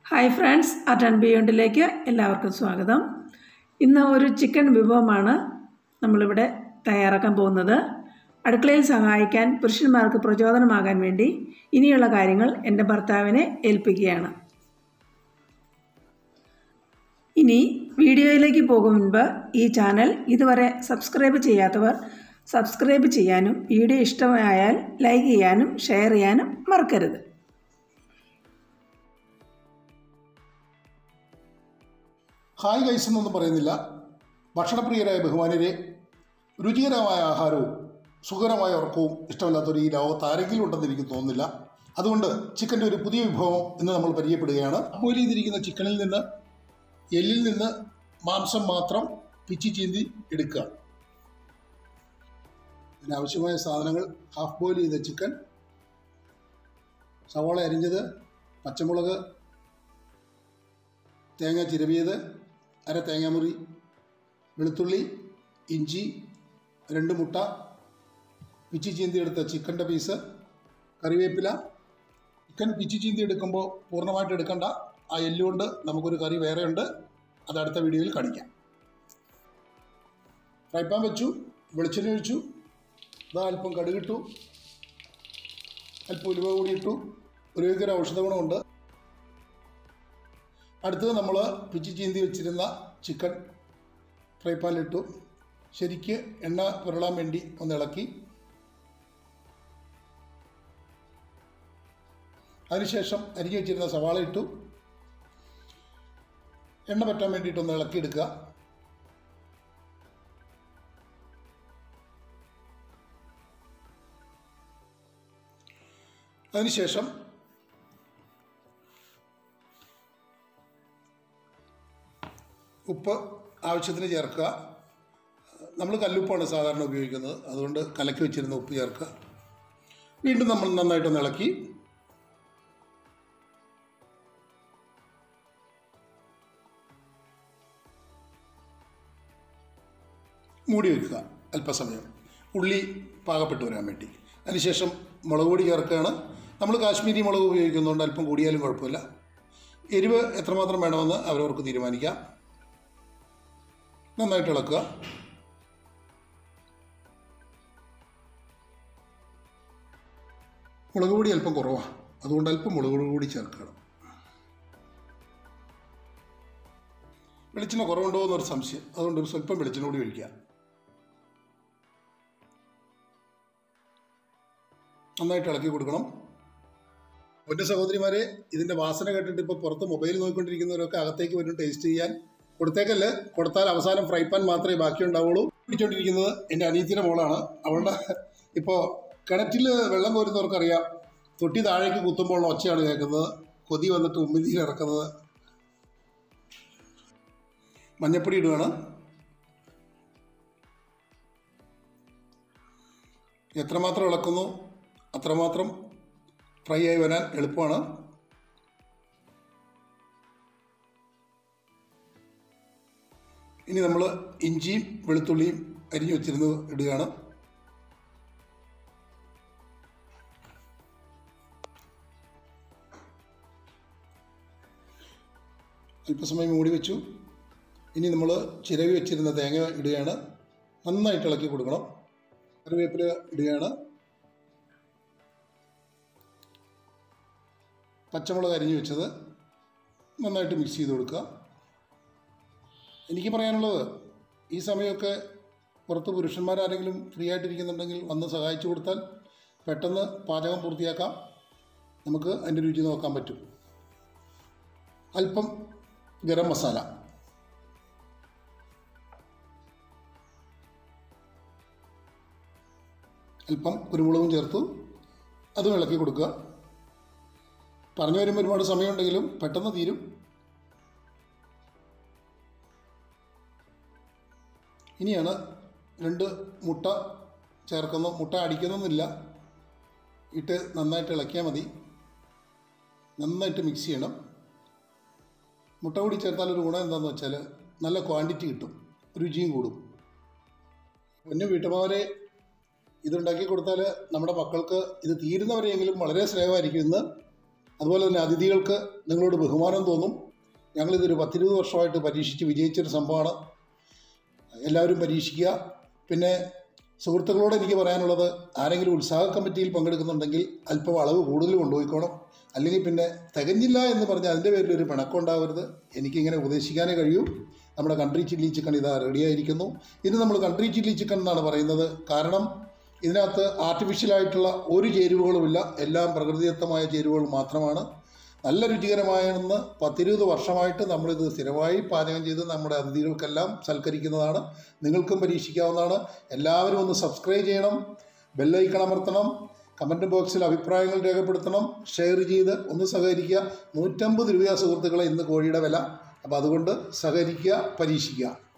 hi friends art and ബിയോണ്ടിലേക്ക് എല്ലാവർക്കും സ്വാഗതം ഇന്ന് ഒരു ചിക്കൻ വിഭവമാണ് നമ്മളിവിടെ തയ്യാറാക്കാൻ പോകുന്നത് അടുക്കളയിൽ സഹായിക്കാൻ പുരുഷന്മാർക്ക് പ്രചോദനമാകാൻ വേണ്ടി ഇനിയുള്ള കാര്യങ്ങൾ എൻ്റെ ഭർത്താവിനെ ഏൽപ്പിക്കുകയാണ് ഇനി വീഡിയോയിലേക്ക് പോകും മുൻപ് ഈ ചാനൽ ഇതുവരെ സബ്സ്ക്രൈബ് ചെയ്യാത്തവർ സബ്സ്ക്രൈബ് ചെയ്യാനും വീഡിയോ ഇഷ്ടമായാൽ ലൈക്ക് ചെയ്യാനും ഷെയർ ചെയ്യാനും മറക്കരുത് ഹായ് ഗൈസ് എന്നൊന്നും പറയുന്നില്ല ഭക്ഷണപ്രിയരായ ബഹുമാനരെ രുചികരമായ ആഹാരവും സുഖകരമായ ഉറക്കവും ഇഷ്ടമില്ലാത്തൊരു ഈ ലോകത്ത് ആരെങ്കിലും ഉണ്ടെന്ന് എനിക്ക് തോന്നുന്നില്ല അതുകൊണ്ട് ചിക്കൻ്റെ ഒരു പുതിയ വിഭവം ഇന്ന് നമ്മൾ പരിചയപ്പെടുകയാണ് ബോയിൽ ചെയ്തിരിക്കുന്ന ചിക്കനിൽ നിന്ന് എല്ലിൽ നിന്ന് മാംസം മാത്രം പിച്ചി ചീന്തി എടുക്കുക അതിനാവശ്യമായ സാധനങ്ങൾ ഹാഫ് ബോയിൽ ചെയ്ത ചിക്കൻ സവാള അരിഞ്ഞത് പച്ചമുളക് തേങ്ങ ചിരവിയത് അര തേങ്ങാമുറി വെളുത്തുള്ളി ഇഞ്ചി രണ്ട് മുട്ട പിച്ചി ചീന്തി എടുത്ത ചിക്കൻ്റെ പീസ് കറിവേപ്പില ചിക്കൻ പിച്ചി ചീന്തി എടുക്കുമ്പോൾ പൂർണ്ണമായിട്ട് എടുക്കണ്ട ആ എല്ലുകൊണ്ട് നമുക്കൊരു കറി വേറെ ഉണ്ട് അത് അടുത്ത വീഡിയോയിൽ കാണിക്കാം ഫ്രൈ പാൻ വെച്ചു വെളിച്ചെണ്ണ ഒഴിച്ചു ഇതാ അല്പം കടുകിട്ടു അല്പം ഉലുവ കൂടി ഇട്ടു ഉലുവയ്ക്കൊരു ഔഷധ ഗുണമുണ്ട് അടുത്തത് നമ്മൾ പിച്ചി ചീന്തി വെച്ചിരുന്ന ചിക്കൻ ഫ്രൈ പാനിലിട്ടു ശരിക്ക് എണ്ണ പുരളാൻ വേണ്ടി ഒന്ന് ഇളക്കി അതിനുശേഷം അരിഞ്ഞു വെച്ചിരുന്ന സവാള ഇട്ടു എണ്ണ പറ്റാൻ വേണ്ടിയിട്ടൊന്ന് ഇളക്കിയെടുക്കുക അതിനുശേഷം ഉപ്പ് ആവശ്യത്തിന് ചേർക്കുക നമ്മൾ കല്ലുപ്പാണ് സാധാരണ ഉപയോഗിക്കുന്നത് അതുകൊണ്ട് കലക്കി വെച്ചിരുന്ന ഉപ്പ് ചേർക്കുക വീണ്ടും നമ്മൾ നന്നായിട്ടൊന്ന് ഇളക്കി മൂടി വയ്ക്കുക അല്പസമയം ഉള്ളി പാകപ്പെട്ട് വരാൻ വേണ്ടി അതിനുശേഷം മുളക് പൊടി ചേർക്കുകയാണ് നമ്മൾ കാശ്മീരി മുളക് ഉപയോഗിക്കുന്നതുകൊണ്ട് അല്പം കൂടിയാലും കുഴപ്പമില്ല എരിവ് എത്രമാത്രം വേണമെന്ന് അവരവർക്ക് തീരുമാനിക്കാം നന്നായിട്ട് ഇളക്കുക മുളക് പൊടി അല്പം കുറവാണ് അതുകൊണ്ട് അല്പം മുളക് പൊടി കൂടി ചേർക്കണം വെളിച്ചെണ്ണ കുറവുണ്ടോ എന്നൊരു സംശയം അതുകൊണ്ട് ഒരു സ്വല്പം വെളിച്ചെണ്ണ കൂടി ഒഴിക്കുക നന്നായിട്ട് ഇളക്കി കൊടുക്കണം എൻ്റെ സഹോദരിമാരെ ഇതിൻ്റെ വാസന കേട്ടിട്ട് ഇപ്പോൾ പുറത്ത് മൊബൈൽ നോക്കിക്കൊണ്ടിരിക്കുന്നവരൊക്കെ അകത്തേക്ക് വരും ടേസ്റ്റ് ചെയ്യാൻ കൊടുത്തേക്കല്ല് കൊടുത്താൽ അവസാനം ഫ്രൈ പാൻ മാത്രമേ ബാക്കിയുണ്ടാവുള്ളൂ പിടിച്ചോണ്ടിരിക്കുന്നത് എൻ്റെ അനിയത്തിൻ്റെ മോളാണ് അവളുടെ ഇപ്പോൾ കിണറ്റിൽ വെള്ളം കോരുന്നവർക്കറിയാം തൊട്ടി താഴേക്ക് കുത്തുമ്പോൾ ഒച്ചയാണ് കേൾക്കുന്നത് കൊതി വന്നിട്ട് ഉമ്മിതിയിൽ ഇറക്കുന്നത് മഞ്ഞപ്പൊടി ഇടുകയാണ് എത്രമാത്രം ഇളക്കുന്നു അത്രമാത്രം ഫ്രൈ ആയി വരാൻ എളുപ്പമാണ് ഇനി നമ്മൾ ഇഞ്ചിയും വെളുത്തുള്ളിയും അരിഞ്ഞു വെച്ചിരുന്നത് ഇടുകയാണ് അല്പസമയം മൂടി വെച്ചു ഇനി നമ്മൾ ചിരവി വെച്ചിരുന്ന തേങ്ങ ഇടുകയാണ് നന്നായിട്ട് ഇളക്കി കൊടുക്കണം കറിവേപ്പില ഇടുകയാണ് പച്ചമുളക് അരിഞ്ഞു വെച്ചത് നന്നായിട്ട് മിക്സ് ചെയ്ത് കൊടുക്കുക എനിക്ക് പറയാനുള്ളത് ഈ സമയമൊക്കെ പുറത്ത് പുരുഷന്മാരാരെങ്കിലും ഫ്രീ ആയിട്ടിരിക്കുന്നുണ്ടെങ്കിൽ വന്ന് സഹായിച്ചു കൊടുത്താൽ പെട്ടെന്ന് പാചകം പൂർത്തിയാക്കാം നമുക്ക് അതിൻ്റെ രുചി നോക്കാൻ പറ്റും അല്പം ഗരം മസാല അല്പം കുരുമുളകും ചേർത്തു അതും ഇളക്കി കൊടുക്കുക പറഞ്ഞു വരുമ്പോൾ ഒരുപാട് സമയമുണ്ടെങ്കിലും പെട്ടെന്ന് തീരും ഇനിയാണ് രണ്ട് മുട്ട ചേർക്കുന്നു മുട്ട അടിക്കുന്നൊന്നുമില്ല ഇട്ട് നന്നായിട്ട് ഇളക്കിയാൽ മതി നന്നായിട്ട് മിക്സ് ചെയ്യണം മുട്ട കൂടി ചേർത്താൽ ഒരു ഗുണം എന്താണെന്ന് വെച്ചാൽ നല്ല ക്വാണ്ടിറ്റി കിട്ടും രുചിയും കൂടും പൊന്നു വീട്ടമ്മമാരെ ഇതുണ്ടാക്കി കൊടുത്താൽ നമ്മുടെ മക്കൾക്ക് ഇത് തീരുന്നവരെയെങ്കിലും വളരെ സ്നേഹമായിരിക്കും ഇന്ന് അതുപോലെ തന്നെ അതിഥികൾക്ക് നിങ്ങളോട് ബഹുമാനം തോന്നും ഞങ്ങളിതൊരു പത്തിരുപത് വർഷമായിട്ട് പരീക്ഷിച്ച് വിജയിച്ചൊരു സംഭവമാണ് എല്ലാവരും പരീക്ഷിക്കുക പിന്നെ സുഹൃത്തുക്കളോട് എനിക്ക് പറയാനുള്ളത് ആരെങ്കിലും ഉത്സാഹ കമ്മിറ്റിയിൽ പങ്കെടുക്കുന്നുണ്ടെങ്കിൽ അല്പം അളവ് കൂടുതൽ കൊണ്ടുപോയിക്കോണം അല്ലെങ്കിൽ പിന്നെ തികഞ്ഞില്ല എന്ന് പറഞ്ഞാൽ അതിൻ്റെ പേരിൽ ഒരു പിണക്കം ഉണ്ടാവരുത് എനിക്കിങ്ങനെ ഉപദേശിക്കാനേ കഴിയൂ നമ്മുടെ കൺട്രി ചില്ലി ചിക്കൻ ഇതാ റെഡിയായിരിക്കുന്നു ഇനി നമ്മൾ കൺട്രി ചില്ലി ചിക്കൻ എന്നാണ് പറയുന്നത് കാരണം ഇതിനകത്ത് ആർട്ടിഫിഷ്യലായിട്ടുള്ള ഒരു ചേരുവകളുമില്ല എല്ലാം പ്രകൃതിദത്തമായ ചേരുവകൾ മാത്രമാണ് നല്ല രുചികരമായെന്ന് പത്തിരുപത് വർഷമായിട്ട് നമ്മളിത് സ്ഥിരമായി പാചകം ചെയ്ത് നമ്മുടെ അതിഥികൾക്കെല്ലാം സൽക്കരിക്കുന്നതാണ് നിങ്ങൾക്കും പരീക്ഷിക്കാവുന്നതാണ് എല്ലാവരും ഒന്ന് സബ്സ്ക്രൈബ് ചെയ്യണം ബെല്ലൈക്കൺ അമർത്തണം കമൻറ്റ് ബോക്സിൽ അഭിപ്രായങ്ങൾ രേഖപ്പെടുത്തണം ഷെയർ ചെയ്ത് ഒന്ന് സഹകരിക്കുക നൂറ്റമ്പത് രൂപ സുഹൃത്തുക്കളെ ഇന്ന് കോഴിയുടെ വില അപ്പോൾ അതുകൊണ്ട് സഹകരിക്കുക പരീക്ഷിക്കുക